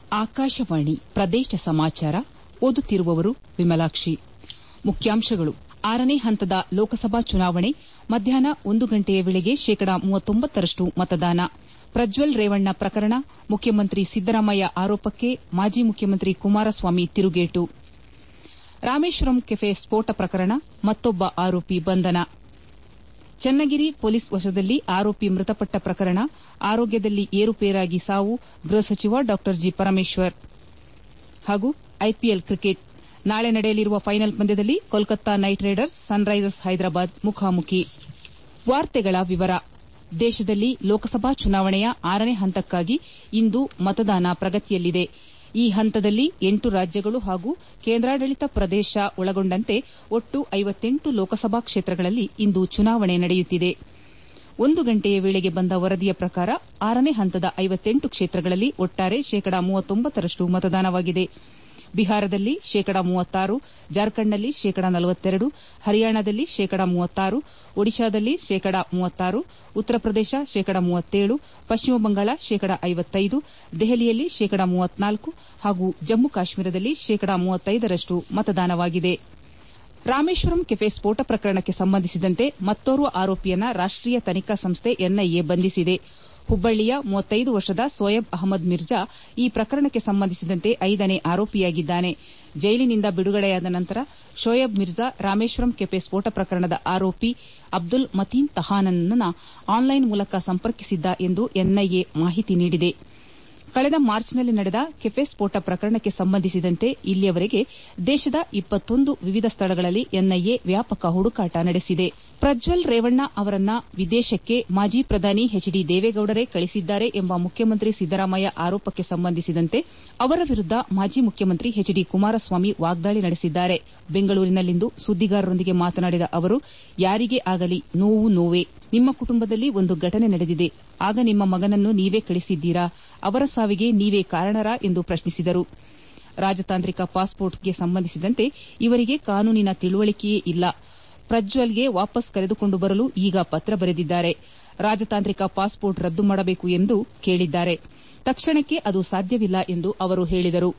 ಆಕಾಶವಾಣಿ ಪ್ರದೇಶ ಸಮಾಚಾರ ಓದುತ್ತಿರುವವರು ವಿಮಲಾಕ್ಷಿ ಮುಖ್ಯಾಂಶಗಳು ಆರನೇ ಹಂತದ ಲೋಕಸಭಾ ಚುನಾವಣೆ ಮಧ್ಯಾಹ್ನ ಒಂದು ಗಂಟೆಯ ವೇಳೆಗೆ ಶೇಕಡಾ ರಷ್ಟು ಮತದಾನ ಪ್ರಜ್ವಲ್ ರೇವಣ್ಣ ಪ್ರಕರಣ ಮುಖ್ಯಮಂತ್ರಿ ಸಿದ್ದರಾಮಯ್ಯ ಆರೋಪಕ್ಕೆ ಮಾಜಿ ಮುಖ್ಯಮಂತ್ರಿ ಕುಮಾರಸ್ವಾಮಿ ತಿರುಗೇಟು ರಾಮೇಶ್ವರಂ ಕೆಫೆ ಸ್ಫೋಟ ಪ್ರಕರಣ ಮತ್ತೊಬ್ಬ ಆರೋಪಿ ಬಂಧನ ಚನ್ನಗಿರಿ ಪೊಲೀಸ್ ವಶದಲ್ಲಿ ಆರೋಪಿ ಮೃತಪಟ್ಟ ಪ್ರಕರಣ ಆರೋಗ್ಯದಲ್ಲಿ ಏರುಪೇರಾಗಿ ಸಾವು ಗೃಹ ಸಚಿವ ಡಾ ಜಿ ಪರಮೇಶ್ವರ್ ಹಾಗೂ ಐಪಿಎಲ್ ಕ್ರಿಕೆಟ್ ನಾಳೆ ನಡೆಯಲಿರುವ ಫೈನಲ್ ಪಂದ್ಯದಲ್ಲಿ Kolkata Knight Riders Sunrisers Hyderabad ಮುಖಾಮುಖಿ ದೇಶದಲ್ಲಿ ಲೋಕಸಭಾ ಚುನಾವಣೆಯ ಆರನೇ ಹಂತಕ್ಕಾಗಿ ಇಂದು ಮತದಾನ ಪ್ರಗತಿಯಲ್ಲಿದೆ ಈ ಹಂತದಲ್ಲಿ ಎಂಟು ರಾಜ್ಯಗಳು ಹಾಗೂ ಕೇಂದ್ರಾಡಳಿತ ಪ್ರದೇಶ ಒಳಗೊಂಡಂತೆ ಒಟ್ಟು ಲೋಕಸಭಾ ಕ್ಷೇತ್ರಗಳಲ್ಲಿ ಇಂದು ಚುನಾವಣೆ ನಡೆಯುತ್ತಿದೆ ಒಂದು ಗಂಟೆಯ ವೇಳೆಗೆ ಬಂದ ವರದಿಯ ಪ್ರಕಾರ ಆರನೇ ಹಂತದ ಕ್ಷೇತ್ರಗಳಲ್ಲಿ ಒಟ್ಟಾರೆ ಶೇಕಡಾ ರಷ್ಟು ಮತದಾನವಾಗಿದೆ ಬಿಹಾರದಲ್ಲಿ ಶೇಕಡಾ ಜಾರ್ಖಂಡ್ನಲ್ಲಿ ಶೇಕಡಾ ಹರಿಯಾಣದಲ್ಲಿ ಶೇಕಡಾ ಒಡಿಶಾದಲ್ಲಿ ಶೇಕಡಾ ಉತ್ತರ ಪ್ರದೇಶ ಶೇಕಡಾ ಪಶ್ಚಿಮ ಬಂಗಾಳ ಶೇಕಡಾ ದೆಹಲಿಯಲ್ಲಿ ಶೇಕಡಾ ಹಾಗೂ ಜಮ್ಮು ಕಾಶ್ಮೀರದಲ್ಲಿ ಶೇಕಡಾ ರಷ್ಟು ಮತದಾನವಾಗಿದೆ ರಾಮೇಶ್ವರಂ ಕೆಫೆ ಸ್ಫೋಟ ಪ್ರಕರಣಕ್ಕೆ ಸಂಬಂಧಿಸಿದಂತೆ ಮತ್ತೋರ್ವ ಆರೋಪಿಯನ್ನ ರಾಷ್ಟೀಯ ತನಿಖಾ ಸಂಸ್ಥೆ ಎನ್ಐಎ ಬಂಧಿಸಿದೆ ಹುಬ್ಬಳ್ಳಿಯ ವರ್ಷದ ಸೋಯಬ್ ಅಹಮದ್ ಮಿರ್ಜಾ ಈ ಪ್ರಕರಣಕ್ಕೆ ಸಂಬಂಧಿಸಿದಂತೆ ಐದನೇ ಆರೋಪಿಯಾಗಿದ್ದಾನೆ ಜೈಲಿನಿಂದ ಬಿಡುಗಡೆಯಾದ ನಂತರ ಶೋಯಬ್ ಮಿರ್ಜಾ ರಾಮೇಶ್ವರಂ ಕೆಫೆ ಸ್ಫೋಟ ಪ್ರಕರಣದ ಆರೋಪಿ ಅಬ್ದುಲ್ ಮತೀನ್ ತಹಾನನನ್ನ ಆನ್ಲೈನ್ ಮೂಲಕ ಸಂಪರ್ಕಿಸಿದ್ದ ಎಂದು ಎನ್ಐಎ ಮಾಹಿತಿ ನೀಡಿದೆ ಕಳೆದ ಮಾರ್ಚ್ನಲ್ಲಿ ನಡೆದ ಕೆಫೆ ಸ್ಫೋಟ ಪ್ರಕರಣಕ್ಕೆ ಸಂಬಂಧಿಸಿದಂತೆ ಇಲ್ಲಿಯವರೆಗೆ ದೇಶದ ವಿವಿಧ ಸ್ಥಳಗಳಲ್ಲಿ ಎನ್ಐಎ ವ್ಯಾಪಕ ಹುಡುಕಾಟ ನಡೆಸಿದೆ ಪ್ರಜ್ವಲ್ ರೇವಣ್ಣ ಅವರನ್ನ ವಿದೇಶಕ್ಕೆ ಮಾಜಿ ಪ್ರಧಾನಿ ಎಚ್ ಡಿ ದೇವೇಗೌಡರೇ ಕಳಿಸಿದ್ದಾರೆ ಎಂಬ ಮುಖ್ಯಮಂತ್ರಿ ಸಿದ್ದರಾಮಯ್ಯ ಆರೋಪಕ್ಕೆ ಸಂಬಂಧಿಸಿದಂತೆ ಅವರ ವಿರುದ್ದ ಮಾಜಿ ಮುಖ್ಯಮಂತ್ರಿ ಎಚ್ ಡಿ ಕುಮಾರಸ್ವಾಮಿ ವಾಗ್ದಾಳಿ ನಡೆಸಿದ್ದಾರೆ ಬೆಂಗಳೂರಿನಲ್ಲಿಂದು ಸುದ್ದಿಗಾರರೊಂದಿಗೆ ಮಾತನಾಡಿದ ಅವರು ಯಾರಿಗೇ ಆಗಲಿ ನೋವು ನೋವೇ ನಿಮ್ಮ ಕುಟುಂಬದಲ್ಲಿ ಒಂದು ಘಟನೆ ನಡೆದಿದೆ ಆಗ ನಿಮ್ಮ ಮಗನನ್ನು ನೀವೇ ಕಳಿಸಿದ್ದೀರಾ ಅವರ ಸಾವಿಗೆ ನೀವೇ ಕಾರಣರಾ ಎಂದು ಪ್ರಶ್ನಿಸಿದರು ರಾಜತಾಂತ್ರಿಕ ಪಾಸ್ಪೋರ್ಟ್ಗೆ ಸಂಬಂಧಿಸಿದಂತೆ ಇವರಿಗೆ ಕಾನೂನಿನ ತಿಳುವಳಿಕೆಯೇ ಇಲ್ಲ ಪ್ರಜ್ವಲ್ಗೆ ವಾಪಸ್ ಕರೆದುಕೊಂಡು ಬರಲು ಈಗ ಪತ್ರ ಬರೆದಿದ್ದಾರೆ ರಾಜತಾಂತ್ರಿಕ ಪಾಸ್ಪೋರ್ಟ್ ರದ್ದು ಮಾಡಬೇಕು ಎಂದು ಕೇಳಿದ್ದಾರೆ ತಕ್ಷಣಕ್ಕೆ ಅದು ಸಾಧ್ಯವಿಲ್ಲ ಎಂದು ಅವರು ಹೇಳಿದರು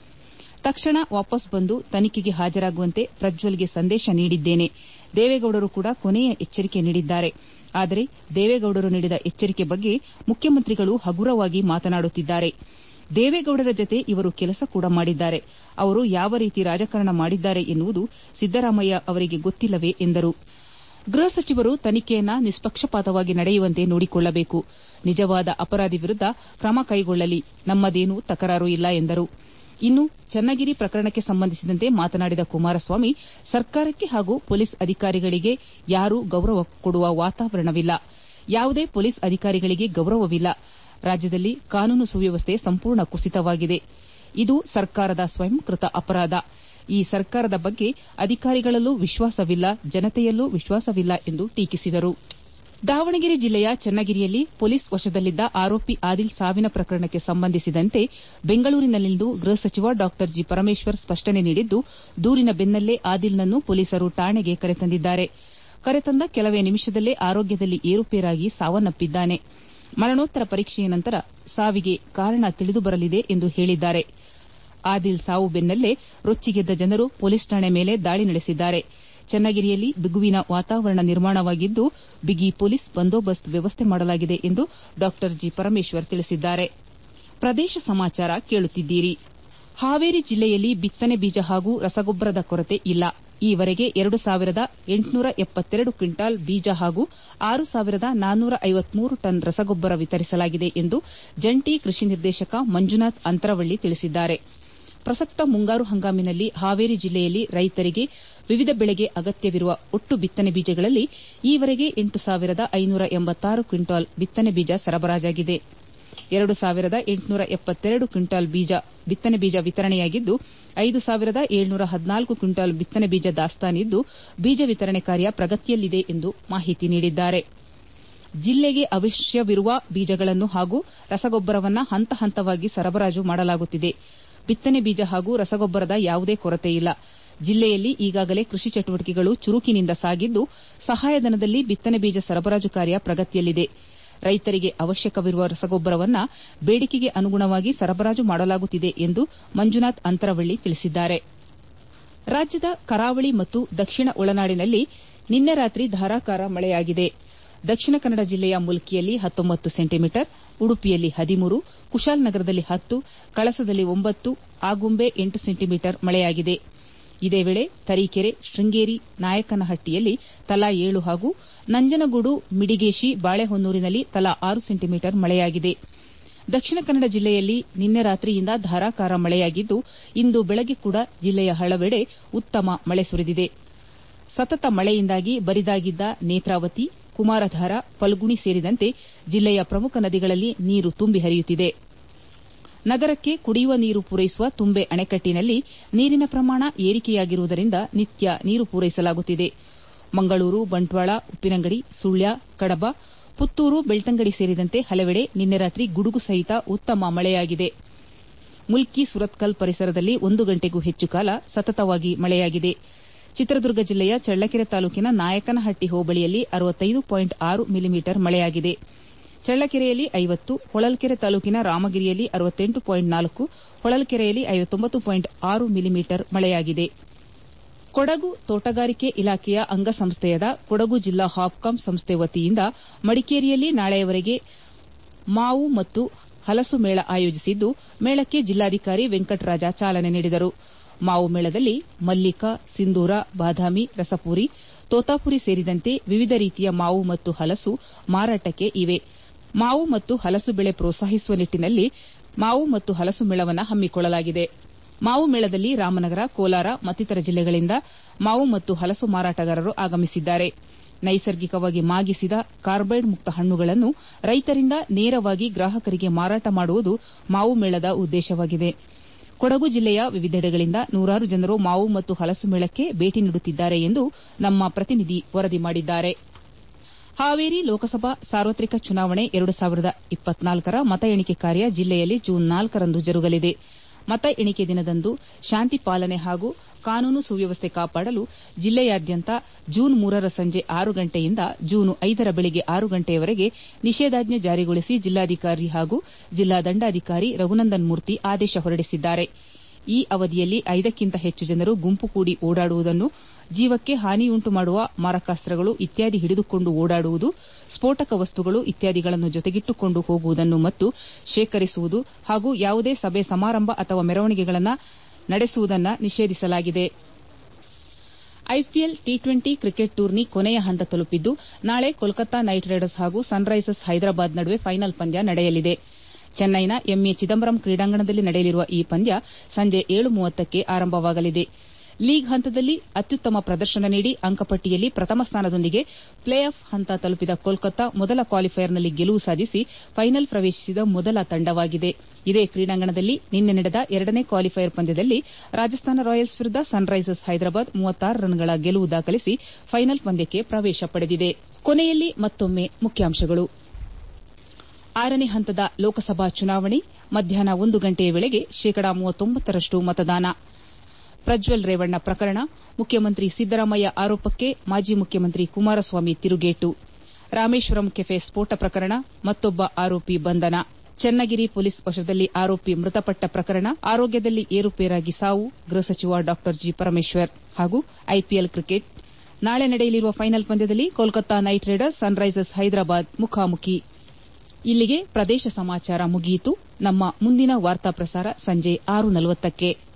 ತಕ್ಷಣ ವಾಪಸ್ ಬಂದು ತನಿಖೆಗೆ ಹಾಜರಾಗುವಂತೆ ಪ್ರಜ್ವಲ್ಗೆ ಸಂದೇಶ ನೀಡಿದ್ದೇನೆ ದೇವೇಗೌಡರು ಕೂಡ ಕೊನೆಯ ಎಚ್ಚರಿಕೆ ನೀಡಿದ್ದಾರೆ ಆದರೆ ದೇವೇಗೌಡರು ನೀಡಿದ ಎಚ್ಚರಿಕೆ ಬಗ್ಗೆ ಮುಖ್ಯಮಂತ್ರಿಗಳು ಹಗುರವಾಗಿ ಮಾತನಾಡುತ್ತಿದ್ದಾರೆ ದೇವೇಗೌಡರ ಜತೆ ಇವರು ಕೆಲಸ ಕೂಡ ಮಾಡಿದ್ದಾರೆ ಅವರು ಯಾವ ರೀತಿ ರಾಜಕಾರಣ ಮಾಡಿದ್ದಾರೆ ಎನ್ನುವುದು ಸಿದ್ದರಾಮಯ್ಯ ಅವರಿಗೆ ಗೊತ್ತಿಲ್ಲವೇ ಎಂದರು ಗೃಹ ಸಚಿವರು ತನಿಖೆಯನ್ನು ನಿಷ್ಪಕ್ಷಪಾತವಾಗಿ ನಡೆಯುವಂತೆ ನೋಡಿಕೊಳ್ಳಬೇಕು ನಿಜವಾದ ಅಪರಾಧಿ ವಿರುದ್ದ ಕ್ರಮ ಕೈಗೊಳ್ಳಲಿ ನಮ್ಮದೇನೂ ತಕರಾರು ಇಲ್ಲ ಎಂದರು ಇನ್ನು ಚನ್ನಗಿರಿ ಪ್ರಕರಣಕ್ಕೆ ಸಂಬಂಧಿಸಿದಂತೆ ಮಾತನಾಡಿದ ಕುಮಾರಸ್ವಾಮಿ ಸರ್ಕಾರಕ್ಕೆ ಹಾಗೂ ಪೊಲೀಸ್ ಅಧಿಕಾರಿಗಳಿಗೆ ಯಾರೂ ಗೌರವ ಕೊಡುವ ವಾತಾವರಣವಿಲ್ಲ ಯಾವುದೇ ಪೊಲೀಸ್ ಅಧಿಕಾರಿಗಳಿಗೆ ಗೌರವವಿಲ್ಲ ರಾಜ್ಯದಲ್ಲಿ ಕಾನೂನು ಸುವ್ಯವಸ್ಥೆ ಸಂಪೂರ್ಣ ಕುಸಿತವಾಗಿದೆ ಇದು ಸರ್ಕಾರದ ಸ್ವಯಂಕೃತ ಅಪರಾಧ ಈ ಸರ್ಕಾರದ ಬಗ್ಗೆ ಅಧಿಕಾರಿಗಳಲ್ಲೂ ವಿಶ್ವಾಸವಿಲ್ಲ ಜನತೆಯಲ್ಲೂ ವಿಶ್ವಾಸವಿಲ್ಲ ಎಂದು ಟೀಕಿಸಿದರು ದಾವಣಗೆರೆ ಜಿಲ್ಲೆಯ ಚನ್ನಗಿರಿಯಲ್ಲಿ ಪೊಲೀಸ್ ವಶದಲ್ಲಿದ್ದ ಆರೋಪಿ ಆದಿಲ್ ಸಾವಿನ ಪ್ರಕರಣಕ್ಕೆ ಸಂಬಂಧಿಸಿದಂತೆ ಬೆಂಗಳೂರಿನಲ್ಲಿಂದು ಗೃಹ ಸಚಿವ ಡಾ ಜಿ ಪರಮೇಶ್ವರ್ ಸ್ಪಷ್ಟನೆ ನೀಡಿದ್ದು ದೂರಿನ ಬೆನ್ನಲ್ಲೇ ಆದಿಲ್ನನ್ನು ಪೊಲೀಸರು ಠಾಣೆಗೆ ಕರೆತಂದಿದ್ದಾರೆ ಕರೆತಂದ ಕೆಲವೇ ನಿಮಿಷದಲ್ಲೇ ಆರೋಗ್ಯದಲ್ಲಿ ಏರುಪೇರಾಗಿ ಸಾವನ್ನಪ್ಪಿದ್ದಾನೆ ಮರಣೋತ್ತರ ಪರೀಕ್ಷೆಯ ನಂತರ ಸಾವಿಗೆ ಕಾರಣ ತಿಳಿದುಬರಲಿದೆ ಎಂದು ಹೇಳಿದ್ದಾರೆ ಆದಿಲ್ ಸಾವು ಬೆನ್ನಲ್ಲೇ ರೊಚ್ಚಿಗೆದ್ದ ಜನರು ಪೊಲೀಸ್ ಠಾಣೆ ಮೇಲೆ ದಾಳಿ ನಡೆಸಿದ್ದಾರೆ ಚನ್ನಗಿರಿಯಲ್ಲಿ ಬಿಗುವಿನ ವಾತಾವರಣ ನಿರ್ಮಾಣವಾಗಿದ್ದು ಬಿಗಿ ಪೊಲೀಸ್ ಬಂದೋಬಸ್ತ್ ವ್ಯವಸ್ಥೆ ಮಾಡಲಾಗಿದೆ ಎಂದು ಡಾ ಜಿ ಪರಮೇಶ್ವರ್ ತಿಳಿಸಿದ್ದಾರೆ ಪ್ರದೇಶ ಸಮಾಚಾರ ಕೇಳುತ್ತಿದ್ದೀರಿ ಹಾವೇರಿ ಜಿಲ್ಲೆಯಲ್ಲಿ ಬಿತ್ತನೆ ಬೀಜ ಹಾಗೂ ರಸಗೊಬ್ಬರದ ಕೊರತೆ ಇಲ್ಲ ಈವರೆಗೆ ಎರಡು ಸಾವಿರದ ಎಂಟುನೂರ ಎಪ್ಪತ್ತೆರಡು ಕ್ವಿಂಟಾಲ್ ಬೀಜ ಹಾಗೂ ಆರು ಸಾವಿರದ ನಾನ್ನೂರ ಐವತ್ಮೂರು ಟನ್ ರಸಗೊಬ್ಬರ ವಿತರಿಸಲಾಗಿದೆ ಎಂದು ಜಂಟಿ ಕೃಷಿ ನಿರ್ದೇಶಕ ಮಂಜುನಾಥ್ ಅಂತರವಳ್ಳಿ ತಿಳಿಸಿದ್ದಾರೆ ಪ್ರಸಕ್ತ ಮುಂಗಾರು ಹಂಗಾಮಿನಲ್ಲಿ ಹಾವೇರಿ ಜಿಲ್ಲೆಯಲ್ಲಿ ರೈತರಿಗೆ ವಿವಿಧ ಬೆಳೆಗೆ ಅಗತ್ಯವಿರುವ ಒಟ್ಟು ಬಿತ್ತನೆ ಬೀಜಗಳಲ್ಲಿ ಈವರೆಗೆ ಎಂಟು ಸಾವಿರದ ಐನೂರ ಎಂಬತ್ತಾರು ಕ್ವಿಂಟಾಲ್ ಬಿತ್ತನೆ ಬೀಜ ಸರಬರಾಜಾಗಿದೆ ಎರಡು ಸಾವಿರದ ಎಂಟುನೂರ ಎಪ್ಪತ್ತೆರಡು ಕ್ವಿಂಟಾಲ್ ಬಿತ್ತನೆ ಬೀಜ ವಿತರಣೆಯಾಗಿದ್ದು ಐದು ಸಾವಿರದ ಏಳ್ನೂರ ಹದಿನಾಲ್ಕು ಕ್ವಿಂಟಾಲ್ ಬಿತ್ತನೆ ಬೀಜ ದಾಸ್ತಾನಿದ್ದು ಬೀಜ ವಿತರಣೆ ಕಾರ್ಯ ಪ್ರಗತಿಯಲ್ಲಿದೆ ಎಂದು ಮಾಹಿತಿ ನೀಡಿದ್ದಾರೆ ಜಿಲ್ಲೆಗೆ ಅವಶ್ಯವಿರುವ ಬೀಜಗಳನ್ನು ಹಾಗೂ ರಸಗೊಬ್ಬರವನ್ನು ಹಂತ ಹಂತವಾಗಿ ಸರಬರಾಜು ಮಾಡಲಾಗುತ್ತಿದೆ ಬಿತ್ತನೆ ಬೀಜ ಹಾಗೂ ರಸಗೊಬ್ಬರದ ಯಾವುದೇ ಕೊರತೆಯಿಲ್ಲ ಜಿಲ್ಲೆಯಲ್ಲಿ ಈಗಾಗಲೇ ಕೃಷಿ ಚಟುವಟಿಕೆಗಳು ಚುರುಕಿನಿಂದ ಸಾಗಿದ್ದು ಸಹಾಯಧನದಲ್ಲಿ ಬಿತ್ತನೆ ಬೀಜ ಸರಬರಾಜು ಕಾರ್ಯ ಪ್ರಗತಿಯಲ್ಲಿದೆ ರೈತರಿಗೆ ಅವಶ್ಯಕವಿರುವ ರಸಗೊಬ್ಬರವನ್ನು ಬೇಡಿಕೆಗೆ ಅನುಗುಣವಾಗಿ ಸರಬರಾಜು ಮಾಡಲಾಗುತ್ತಿದೆ ಎಂದು ಮಂಜುನಾಥ್ ಅಂತರವಳ್ಳಿ ತಿಳಿಸಿದ್ದಾರೆ ರಾಜ್ಯದ ಕರಾವಳಿ ಮತ್ತು ದಕ್ಷಿಣ ಒಳನಾಡಿನಲ್ಲಿ ನಿನ್ನೆ ರಾತ್ರಿ ಧಾರಾಕಾರ ಮಳೆಯಾಗಿದೆ ದಕ್ಷಿಣ ಕನ್ನಡ ಜಿಲ್ಲೆಯ ಮುಲ್ಕಿಯಲ್ಲಿ ಹತ್ತೊಂಬತ್ತು ಸೆಂಟಿಮೀಟರ್ ಉಡುಪಿಯಲ್ಲಿ ಹದಿಮೂರು ಕುಶಾಲನಗರದಲ್ಲಿ ಹತ್ತು ಕಳಸದಲ್ಲಿ ಒಂಬತ್ತು ಆಗುಂಬೆ ಎಂಟು ಸೆಂಟಿಮೀಟರ್ ಮಳೆಯಾಗಿದೆ ಇದೇ ವೇಳೆ ತರೀಕೆರೆ ಶೃಂಗೇರಿ ನಾಯಕನಹಟ್ಟಿಯಲ್ಲಿ ತಲಾ ಏಳು ಹಾಗೂ ನಂಜನಗೂಡು ಮಿಡಿಗೇಶಿ ಬಾಳೆಹೊನ್ನೂರಿನಲ್ಲಿ ತಲಾ ಆರು ಸೆಂಟಿಮೀಟರ್ ಮಳೆಯಾಗಿದೆ ದಕ್ಷಿಣ ಕನ್ನಡ ಜಿಲ್ಲೆಯಲ್ಲಿ ನಿನ್ನೆ ರಾತ್ರಿಯಿಂದ ಧಾರಾಕಾರ ಮಳೆಯಾಗಿದ್ದು ಇಂದು ಬೆಳಗ್ಗೆ ಕೂಡ ಜಿಲ್ಲೆಯ ಹಲವೆಡೆ ಉತ್ತಮ ಮಳೆ ಸುರಿದಿದೆ ಸತತ ಮಳೆಯಿಂದಾಗಿ ಬರಿದಾಗಿದ್ದ ನೇತ್ರಾವತಿ ಕುಮಾರಧಾರ ಫಲ್ಗುಣಿ ಸೇರಿದಂತೆ ಜಿಲ್ಲೆಯ ಪ್ರಮುಖ ನದಿಗಳಲ್ಲಿ ನೀರು ತುಂಬಿ ಹರಿಯುತ್ತಿದೆ ನಗರಕ್ಕೆ ಕುಡಿಯುವ ನೀರು ಪೂರೈಸುವ ತುಂಬೆ ಅಣೆಕಟ್ಟಿನಲ್ಲಿ ನೀರಿನ ಪ್ರಮಾಣ ಏರಿಕೆಯಾಗಿರುವುದರಿಂದ ನಿತ್ಯ ನೀರು ಪೂರೈಸಲಾಗುತ್ತಿದೆ ಮಂಗಳೂರು ಬಂಟ್ವಾಳ ಉಪ್ಪಿನಂಗಡಿ ಸುಳ್ಯ ಕಡಬ ಪುತ್ತೂರು ಬೆಳ್ತಂಗಡಿ ಸೇರಿದಂತೆ ಹಲವೆಡೆ ನಿನ್ನೆ ರಾತ್ರಿ ಗುಡುಗು ಸಹಿತ ಉತ್ತಮ ಮಳೆಯಾಗಿದೆ ಮುಲ್ಕಿ ಸುರತ್ಕಲ್ ಪರಿಸರದಲ್ಲಿ ಒಂದು ಗಂಟೆಗೂ ಹೆಚ್ಚು ಕಾಲ ಸತತವಾಗಿ ಮಳೆಯಾಗಿದೆ ಚಿತ್ರದುರ್ಗ ಜಿಲ್ಲೆಯ ಚಳ್ಳಕೆರೆ ತಾಲೂಕಿನ ನಾಯಕನಹಟ್ಟಿ ಹೋಬಳಿಯಲ್ಲಿ ಮಿಲಿಮೀಟರ್ ಮಳೆಯಾಗಿದೆ ಚಳ್ಳಕೆರೆಯಲ್ಲಿ ಐವತ್ತು ಹೊಳಲ್ಕೆರೆ ತಾಲೂಕಿನ ರಾಮಗಿರಿಯಲ್ಲಿ ಹೊಳಲ್ಕೆರೆಯಲ್ಲಿ ಮಿಲಿಮೀಟರ್ ಮಳೆಯಾಗಿದೆ ಕೊಡಗು ತೋಟಗಾರಿಕೆ ಇಲಾಖೆಯ ಅಂಗಸಂಸ್ಥೆಯಾದ ಕೊಡಗು ಜಿಲ್ಲಾ ಹಾಪ್ಕಾಂ ಸಂಸ್ಥೆ ವತಿಯಿಂದ ಮಡಿಕೇರಿಯಲ್ಲಿ ನಾಳೆಯವರೆಗೆ ಮಾವು ಮತ್ತು ಹಲಸು ಮೇಳ ಆಯೋಜಿಸಿದ್ದು ಮೇಳಕ್ಕೆ ಜಿಲ್ಲಾಧಿಕಾರಿ ವೆಂಕಟರಾಜ ಚಾಲನೆ ನೀಡಿದರು ಮಾವು ಮೇಳದಲ್ಲಿ ಮಲ್ಲಿಕ ಸಿಂಧೂರ ಬಾದಾಮಿ ರಸಪೂರಿ ತೋತಾಪುರಿ ಸೇರಿದಂತೆ ವಿವಿಧ ರೀತಿಯ ಮಾವು ಮತ್ತು ಹಲಸು ಮಾರಾಟಕ್ಕೆ ಇವೆ ಮಾವು ಮತ್ತು ಹಲಸು ಬೆಳೆ ಪ್ರೋತ್ಸಾಹಿಸುವ ನಿಟ್ಟಿನಲ್ಲಿ ಮಾವು ಮತ್ತು ಹಲಸು ಮೇಳವನ್ನು ಹಮ್ಮಿಕೊಳ್ಳಲಾಗಿದೆ ಮಾವು ಮೇಳದಲ್ಲಿ ರಾಮನಗರ ಕೋಲಾರ ಮತ್ತಿತರ ಜಿಲ್ಲೆಗಳಿಂದ ಮಾವು ಮತ್ತು ಹಲಸು ಮಾರಾಟಗಾರರು ಆಗಮಿಸಿದ್ದಾರೆ ನೈಸರ್ಗಿಕವಾಗಿ ಮಾಗಿಸಿದ ಕಾರ್ಬೈಡ್ ಮುಕ್ತ ಹಣ್ಣುಗಳನ್ನು ರೈತರಿಂದ ನೇರವಾಗಿ ಗ್ರಾಹಕರಿಗೆ ಮಾರಾಟ ಮಾಡುವುದು ಮಾವು ಮೇಳದ ಉದ್ದೇಶವಾಗಿದೆ ಕೊಡಗು ಜಿಲ್ಲೆಯ ವಿವಿಧೆಡೆಗಳಿಂದ ನೂರಾರು ಜನರು ಮಾವು ಮತ್ತು ಹಲಸು ಮೇಳಕ್ಕೆ ಭೇಟಿ ನೀಡುತ್ತಿದ್ದಾರೆ ಎಂದು ನಮ್ಮ ಪ್ರತಿನಿಧಿ ವರದಿ ಮಾಡಿದ್ದಾರೆ ಹಾವೇರಿ ಲೋಕಸಭಾ ಸಾರ್ವತ್ರಿಕ ಚುನಾವಣೆ ಎರಡು ಸಾವಿರದ ಇಪ್ಪತ್ನಾಲ್ಕರ ಮತ ಎಣಿಕೆ ಕಾರ್ಯ ಜಿಲ್ಲೆಯಲ್ಲಿ ಜೂನ್ ನಾಲ್ಕರಂದು ಜರುಗಲಿದೆ ಮತ ಎಣಿಕೆ ದಿನದಂದು ಶಾಂತಿ ಪಾಲನೆ ಹಾಗೂ ಕಾನೂನು ಸುವ್ಯವಸ್ಥೆ ಕಾಪಾಡಲು ಜಿಲ್ಲೆಯಾದ್ಯಂತ ಜೂನ್ ಮೂರರ ಸಂಜೆ ಆರು ಗಂಟೆಯಿಂದ ಜೂನ್ ಐದರ ಬೆಳಗ್ಗೆ ಆರು ಗಂಟೆಯವರೆಗೆ ನಿಷೇಧಾಜ್ಞೆ ಜಾರಿಗೊಳಿಸಿ ಜಿಲ್ಲಾಧಿಕಾರಿ ಹಾಗೂ ಜಿಲ್ಲಾ ದಂಡಾಧಿಕಾರಿ ರಘುನಂದನ್ ಮೂರ್ತಿ ಆದೇಶ ಹೊರಡಿಸಿದ್ದಾರೆ ಈ ಅವಧಿಯಲ್ಲಿ ಐದಕ್ಕಿಂತ ಹೆಚ್ಚು ಜನರು ಗುಂಪು ಕೂಡಿ ಓಡಾಡುವುದನ್ನು ಜೀವಕ್ಕೆ ಹಾನಿಯುಂಟು ಮಾಡುವ ಮಾರಕಾಸ್ತ್ರಗಳು ಇತ್ಯಾದಿ ಹಿಡಿದುಕೊಂಡು ಓಡಾಡುವುದು ಸ್ಫೋಟಕ ವಸ್ತುಗಳು ಇತ್ಯಾದಿಗಳನ್ನು ಜೊತೆಗಿಟ್ಟುಕೊಂಡು ಹೋಗುವುದನ್ನು ಮತ್ತು ಶೇಖರಿಸುವುದು ಹಾಗೂ ಯಾವುದೇ ಸಭೆ ಸಮಾರಂಭ ಅಥವಾ ಮೆರವಣಿಗೆಗಳನ್ನು ನಡೆಸುವುದನ್ನು ನಿಷೇಧಿಸಲಾಗಿದೆ IPL T twenty cricket tourney ಕೊನೆಯ ಹಂತ ತಲುಪಿದ್ದು ನಾಳೆ ಕೋಲ್ಕತಾ ನೈಟ್ ರೈಡರ್ಸ್ ಹಾಗೂ ಸನ್ರೈಸರ್ಸ್ ಹೈದರಾಬಾದ್ ನಡುವೆ ಫೈನಲ್ ಪಂದ್ಯ ನಡೆಯಲಿದೆ ಚೆನ್ನೈನ ಎಂಎ ಚಿದಂಬರಂ ಕ್ರೀಡಾಂಗಣದಲ್ಲಿ ನಡೆಯಲಿರುವ ಈ ಪಂದ್ಯ ಸಂಜೆ ಏಳು ಮೂವತ್ತಕ್ಕೆ ಆರಂಭವಾಗಲಿದೆ ಲೀಗ್ ಹಂತದಲ್ಲಿ ಅತ್ಯುತ್ತಮ ಪ್ರದರ್ಶನ ನೀಡಿ ಅಂಕಪಟ್ಟಿಯಲ್ಲಿ ಪ್ರಥಮ ಸ್ಥಾನದೊಂದಿಗೆ ಪ್ಲೇ ಆಫ್ ಹಂತ ತಲುಪಿದ ಕೋಲ್ಕತಾ ಮೊದಲ ಕ್ವಾಲಿಫೈಯರ್ನಲ್ಲಿ ಗೆಲುವು ಸಾಧಿಸಿ ಫೈನಲ್ ಪ್ರವೇಶಿಸಿದ ಮೊದಲ ತಂಡವಾಗಿದೆ ಇದೇ ಕ್ರೀಡಾಂಗಣದಲ್ಲಿ ನಿನ್ನೆ ನಡೆದ ಎರಡನೇ ಕ್ವಾಲಿಫೈಯರ್ ಪಂದ್ಯದಲ್ಲಿ ರಾಜಸ್ಥಾನ ರಾಯಲ್ಸ್ ವಿರುದ್ದ ಸನ್ರೈಸರ್ಸ್ ಹೈದರಾಬಾದ್ ಮೂವತ್ತಾರು ರನ್ಗಳ ಗೆಲುವು ದಾಖಲಿಸಿ ಫೈನಲ್ ಪಂದ್ಯಕ್ಕೆ ಪ್ರವೇಶ ಪಡೆದಿದೆ ಕೊನೆಯಲ್ಲಿ ಮತ್ತೊಮ್ಮೆ ಮುಖ್ಯಾಂಶಗಳು ಆರನೇ ಹಂತದ ಲೋಕಸಭಾ ಚುನಾವಣೆ ಮಧ್ಯಾಹ್ನ ಒಂದು ಗಂಟೆಯ ವೇಳೆಗೆ ಶೇಕಡಾ ಮೂವತ್ತೊಂಬತ್ತರಷ್ಟು ಮತದಾನ ಪ್ರಜ್ವಲ್ ರೇವಣ್ಣ ಪ್ರಕರಣ ಮುಖ್ಯಮಂತ್ರಿ ಸಿದ್ದರಾಮಯ್ಯ ಆರೋಪಕ್ಕೆ ಮಾಜಿ ಮುಖ್ಯಮಂತ್ರಿ ಕುಮಾರಸ್ವಾಮಿ ತಿರುಗೇಟು ರಾಮೇಶ್ವರಂ ಕೆಫೆ ಸ್ಫೋಟ ಪ್ರಕರಣ ಮತ್ತೊಬ್ಬ ಆರೋಪಿ ಬಂಧನ ಚನ್ನಗಿರಿ ಪೊಲೀಸ್ ವಶದಲ್ಲಿ ಆರೋಪಿ ಮೃತಪಟ್ಟ ಪ್ರಕರಣ ಆರೋಗ್ಯದಲ್ಲಿ ಏರುಪೇರಾಗಿ ಸಾವು ಗೃಹ ಸಚಿವ ಡಾ ಜಿ ಪರಮೇಶ್ವರ್ ಹಾಗೂ ಐಪಿಎಲ್ ಕ್ರಿಕೆಟ್ ನಾಳೆ ನಡೆಯಲಿರುವ ಫೈನಲ್ ಪಂದ್ಯದಲ್ಲಿ Kolkata Knight Riders Sunrisers Hyderabad ಮುಖಾಮುಖಿ ಇಲ್ಲಿಗೆ ಪ್ರದೇಶ ಸಮಾಚಾರ ಮುಗಿಯಿತು ನಮ್ಮ ಮುಂದಿನ ವಾರ್ತಾ ಪ್ರಸಾರ ಸಂಜೆ ಆರು ನಲವತ್ತಕ್ಕೆ